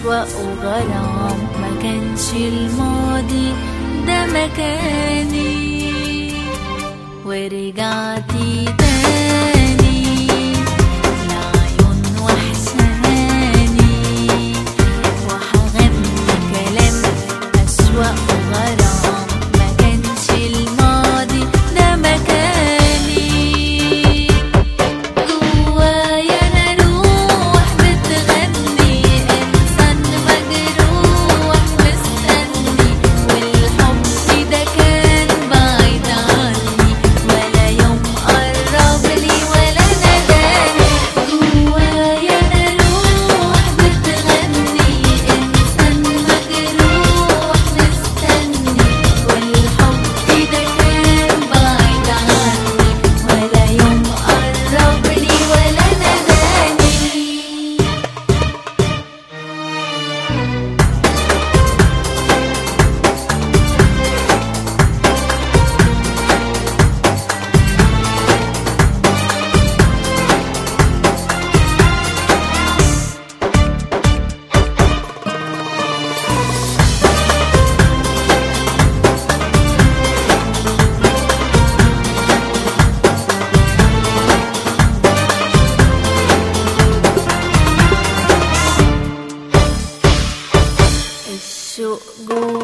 أسوأ وغرام ما كانش الماضي ده مكاني ورجعتي تاني لعيون وحشاني وهغني كلام أسوأ وغرام ما كانش الماضي ده مكاني جوايا انا روح بتغني انسان مجروح مستني والحب ده كان بعيد عني ولا يوم قرب لي ولا نداني جوايا انا روح بتغني انسان مجروح مستني والحب ده كان بعيد عني ولا يوم قرب لي ولا نداني الشوق جوا